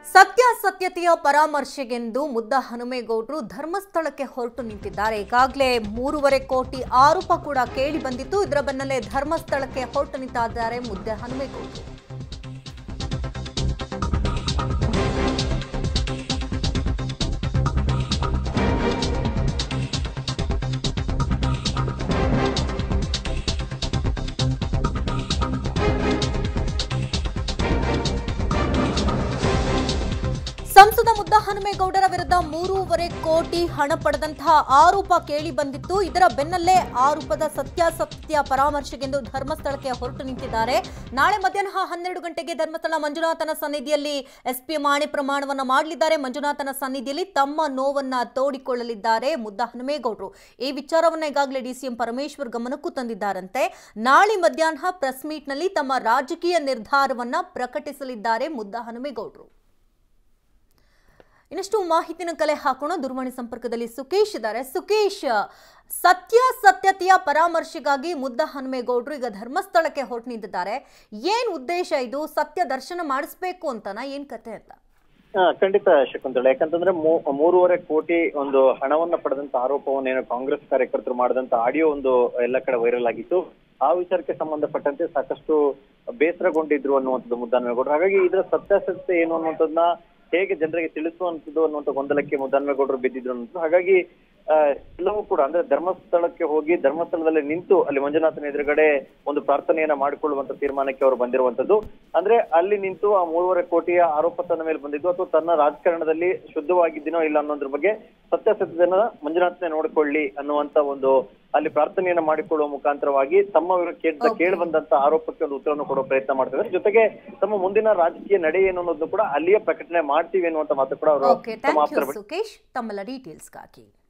ಸತ್ಯಾಸತ್ಯತೆಯ ಪರಾಮರ್ಶೆಗೆಂದು ಮುದ್ದ ಹನುಮೇಗೌಡರು ಧರ್ಮಸ್ಥಳಕ್ಕೆ ಹೊರಟು ನಿಂತಿದ್ದಾರೆ ಈಗಾಗಲೇ ಮೂರುವರೆ ಕೋಟಿ ಆರೋಪ ಕೂಡ ಕೇಳಿ ಬಂದಿತ್ತು ಇದರ ಬೆನ್ನಲ್ಲೇ ಧರ್ಮಸ್ಥಳಕ್ಕೆ ಹೊರಟು ನಿಂತಿದ್ದಾರೆ ಮುದ್ದೆ ಹನುಮೇಗೌಡರು ಸಂಸದ ಮುದ್ದ ಹನುಮೇಗೌಡರ ವಿರುದ್ಧ ಮೂರೂವರೆ ಕೋಟಿ ಹಣ ಪಡೆದಂತಹ ಆರೋಪ ಕೇಳಿ ಬಂದಿತ್ತು ಇದರ ಬೆನ್ನಲ್ಲೇ ಆರೋಪದ ಸತ್ಯಾಸತ್ಯ ಪರಾಮರ್ಶೆಗೆಂದು ಧರ್ಮಸ್ಥಳಕ್ಕೆ ಹೊರಟು ನಿಂತಿದ್ದಾರೆ ನಾಳೆ ಮಧ್ಯಾಹ್ನ ಹನ್ನೆರಡು ಗಂಟೆಗೆ ಧರ್ಮಸ್ಥಳ ಮಂಜುನಾಥನ ಸನ್ನಿಧಿಯಲ್ಲಿ ಎಸ್ಪಿ ಮಾಣಿ ಪ್ರಮಾಣವನ್ನ ಮಾಡಲಿದ್ದಾರೆ ಮಂಜುನಾಥನ ಸನ್ನಿಧಿಯಲ್ಲಿ ತಮ್ಮ ನೋವನ್ನ ತೋಡಿಕೊಳ್ಳಲಿದ್ದಾರೆ ಮುದ್ದ ಹನುಮೇಗೌಡರು ಈ ವಿಚಾರವನ್ನ ಈಗಾಗಲೇ ಡಿಸಿಎಂ ಪರಮೇಶ್ವರ್ ಗಮನಕ್ಕೂ ತಂದಿದ್ದಾರಂತೆ ನಾಳೆ ಮಧ್ಯಾಹ್ನ ಪ್ರೆಸ್ ಮೀಟ್ನಲ್ಲಿ ತಮ್ಮ ರಾಜಕೀಯ ನಿರ್ಧಾರವನ್ನ ಪ್ರಕಟಿಸಲಿದ್ದಾರೆ ಮುದ್ದ ಹನುಮೇಗೌಡರು ಇನ್ನಷ್ಟು ಮಾಹಿತಿನ ಕಲೆ ಹಾಕೋಣ ದೂರವಾಣಿ ಸಂಪರ್ಕದಲ್ಲಿ ಸುಕೇಶ್ ಇದ್ದಾರೆ ಸುಕೇಶ್ ಸತ್ಯಾಸತ್ಯತೆಯ ಪರಾಮರ್ಶೆಗಾಗಿ ಮುದ್ದ ಹನುಮೇಗೌಡರು ಈಗ ಧರ್ಮಸ್ಥಳಕ್ಕೆ ಹೊರಟು ನಿಂತಿದ್ದಾರೆ ಏನ್ ಉದ್ದೇಶ ಇದು ಸತ್ಯ ದರ್ಶನ ಮಾಡಿಸ್ಬೇಕು ಅಂತನಾ ಏನ್ ಕತೆ ಅಂತ ಹಾ, ಖಂಡಿತ ಶಕುಂತಳ ಯಾಕಂತಂದ್ರೆ ಮೂ- ಮೂರುವರೆ ಕೋಟಿ ಒಂದು ಹಣವನ್ನ ಪಡೆದಂತ ಆರೋಪವನ್ನು ಏನು ಕಾಂಗ್ರೆಸ್ ಕಾರ್ಯಕರ್ತರು ಮಾಡಿದಂತ ಆಡಿಯೋ ಒಂದು ಎಲ್ಲ ಕಡೆ ವೈರಲ್ ಆಗಿತ್ತು ಆ ವಿಚಾರಕ್ಕೆ ಸಂಬಂಧಪಟ್ಟಂತೆ ಸಾಕಷ್ಟು ಬೇಸರಗೊಂಡಿದ್ರು ಅನ್ನುವಂಥದ್ದು ಮುದ್ದಾನವೇಗೌಡರು ಹಾಗಾಗಿ ಇದರ ಸತ್ಯಾಸತ್ಯತೆ ಏನು ಅನ್ನುವಂಥದ್ದನ್ನ ಹೇಗೆ ಜನರಿಗೆ ತಿಳಿಸುವಂಥದ್ದು ಅನ್ನುವಂಥ ಗೊಂದಲಕ್ಕೆ ಮುದ್ದಾನವೇಗೌಡರು ಬಿದ್ದಿದ್ರು ಅನ್ನೋದು ಹಾಗಾಗಿ ಆ, ಎಲ್ಲವೂ ಕೂಡ ಅಂದ್ರೆ ಧರ್ಮಸ್ಥಳಕ್ಕೆ ಹೋಗಿ ಧರ್ಮಸ್ಥಳದಲ್ಲಿ ನಿಂತು ಅಲ್ಲಿ ಮಂಜುನಾಥನ ಎದುರುಗಡೆ ಒಂದು ಪ್ರಾರ್ಥನೆಯನ್ನ ಮಾಡಿಕೊಳ್ಳುವಂತ ತೀರ್ಮಾನಕ್ಕೆ ಅವರು ಬಂದಿರುವಂತದ್ದು ಅಂದ್ರೆ ಅಲ್ಲಿ ನಿಂತು ಆ ಮೂರುವರೆ ಕೋಟಿಯ ಆರೋಪ ತನ್ನ ಮೇಲೆ ಬಂದಿದ್ದು ಅಥವಾ ತನ್ನ ರಾಜಕಾರಣದಲ್ಲಿ ಶುದ್ಧವಾಗಿದ್ದೀನೋ ಇಲ್ಲ ಅನ್ನೋದ್ರ ಬಗ್ಗೆ ಸತ್ಯಾಸತ್ಯತೆಯನ್ನ ಮಂಜುನಾಥನೇ ನೋಡಿಕೊಳ್ಳಿ ಅನ್ನುವಂತ ಒಂದು ಅಲ್ಲಿ ಪ್ರಾರ್ಥನೆಯನ್ನ ಮಾಡಿಕೊಳ್ಳುವ ಮುಖಾಂತರವಾಗಿ ತಮ್ಮ ವಿರುದ್ಧ ಕೇಳಿದ ಕೇಳಿ ಬಂದಂತ ಆರೋಪಕ್ಕೆ ಒಂದು ಉತ್ತರವನ್ನು ಕೊಡುವ ಪ್ರಯತ್ನ ಮಾಡ್ತಿದ್ದಾರೆ ಜೊತೆಗೆ ತಮ್ಮ ಮುಂದಿನ ರಾಜಕೀಯ ನಡೆ ಏನು ಅನ್ನೋದನ್ನು ಕೂಡ ಅಲ್ಲಿಯೇ ಪ್ರಕಟಣೆ ಮಾಡ್ತೀವಿ ಅನ್ನುವಂತ ಮಾತು ಕೂಡ ಅವರು ಓಕೆ ತಮ್ಮ ಥ್ಯಾಂಕ್ ಆಪ್ತರ ಯು ಸುಕೇಶ್ ತಮ್ಮೆಲ್ಲ ಡೀಟೇಲ್ಸ್ಗಾಗಿ